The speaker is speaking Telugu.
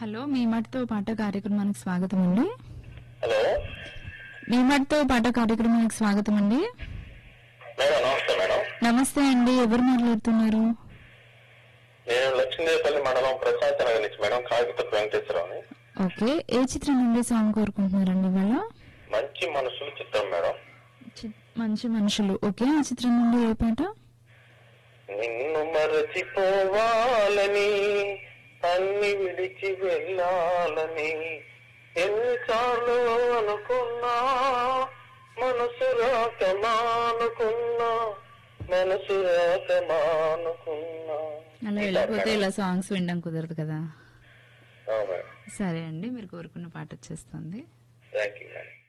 హలో మీ మటితో పాట కార్యక్రమానికి స్వాగతం అండి హలో మీ మటితో పాట కార్యక్రమానికి స్వాగతం అండి మేడం నమస్తే మేడం నమస్తే అండి ఎవరు మాట్లాడుతున్నారు నేను లక్ష్మీదేవపల్లి మండలం ప్రశాంత్ నగర్ నుంచి మేడం కాగిత వెంకటేశ్వరరావుని ఓకే ఏ చిత్రం నుండి సాంగ్ కోరుకుంటున్నారండి ఇవాళ మంచి మనసులు చిత్రం మేడం చి- మంచి మనుషులు ఓకే ఆ చిత్రం నుండి ఏ పాట నిన్ను మరచిపోవాలని అన్ని విడిచి వెళ్ళాలని ఎన్నిసార్లు అనుకున్నా మనసు రాక మానుకున్నా మనసు రాక మానుకున్నా అలా వెళ్ళిపోతే ఇలా సాంగ్స్ వినడం కుదరదు కదా అవును మేడం సరే అండి మీరు కోరుకున్న పాట వచ్చేస్తుంది థ్యాంక్ యూ మేడం